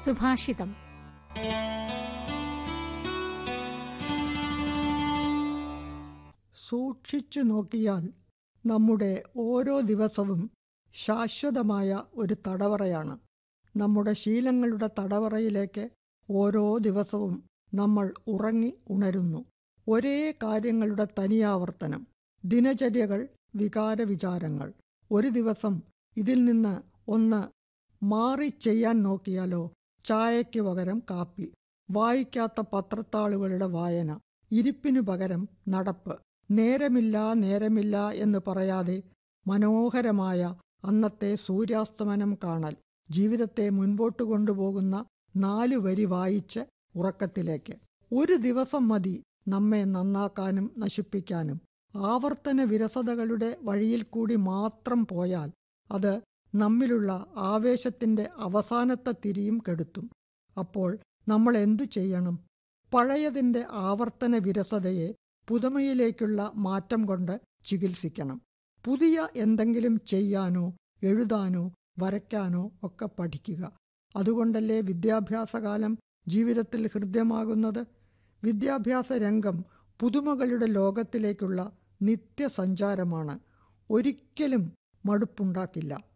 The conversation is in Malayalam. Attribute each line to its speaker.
Speaker 1: സുഭാഷിതം
Speaker 2: സൂക്ഷിച്ചു നോക്കിയാൽ നമ്മുടെ ഓരോ ദിവസവും ശാശ്വതമായ ഒരു തടവറയാണ് നമ്മുടെ ശീലങ്ങളുടെ തടവറയിലേക്ക് ഓരോ ദിവസവും നമ്മൾ ഉറങ്ങി ഉണരുന്നു ഒരേ കാര്യങ്ങളുടെ തനിയാവർത്തനം ദിനചര്യകൾ വികാര വിചാരങ്ങൾ ഒരു ദിവസം ഇതിൽ നിന്ന് ഒന്ന് മാറി ചെയ്യാൻ നോക്കിയാലോ ചായയ്ക്ക് പകരം കാപ്പി വായിക്കാത്ത പത്രത്താളുകളുടെ വായന ഇരിപ്പിനു പകരം നടപ്പ് നേരമില്ല നേരമില്ല എന്ന് പറയാതെ മനോഹരമായ അന്നത്തെ സൂര്യാസ്തമനം കാണൽ ജീവിതത്തെ മുൻപോട്ട് കൊണ്ടുപോകുന്ന നാലു വരി വായിച്ച് ഉറക്കത്തിലേക്ക് ഒരു ദിവസം മതി നമ്മെ നന്നാക്കാനും നശിപ്പിക്കാനും ആവർത്തന വിരസതകളുടെ വഴിയിൽ കൂടി മാത്രം പോയാൽ അത് നമ്മിലുള്ള ആവേശത്തിന്റെ അവസാനത്തെ തിരിയും കെടുത്തും അപ്പോൾ നമ്മൾ എന്തു ചെയ്യണം പഴയതിന്റെ ആവർത്തന വിരസതയെ പുതുമയിലേക്കുള്ള മാറ്റം കൊണ്ട് ചികിത്സിക്കണം പുതിയ എന്തെങ്കിലും ചെയ്യാനോ എഴുതാനോ വരയ്ക്കാനോ ഒക്കെ പഠിക്കുക അതുകൊണ്ടല്ലേ വിദ്യാഭ്യാസകാലം ജീവിതത്തിൽ ഹൃദ്യമാകുന്നത് വിദ്യാഭ്യാസ രംഗം പുതുമകളുടെ ലോകത്തിലേക്കുള്ള നിത്യസഞ്ചാരമാണ് ഒരിക്കലും മടുപ്പുണ്ടാക്കില്ല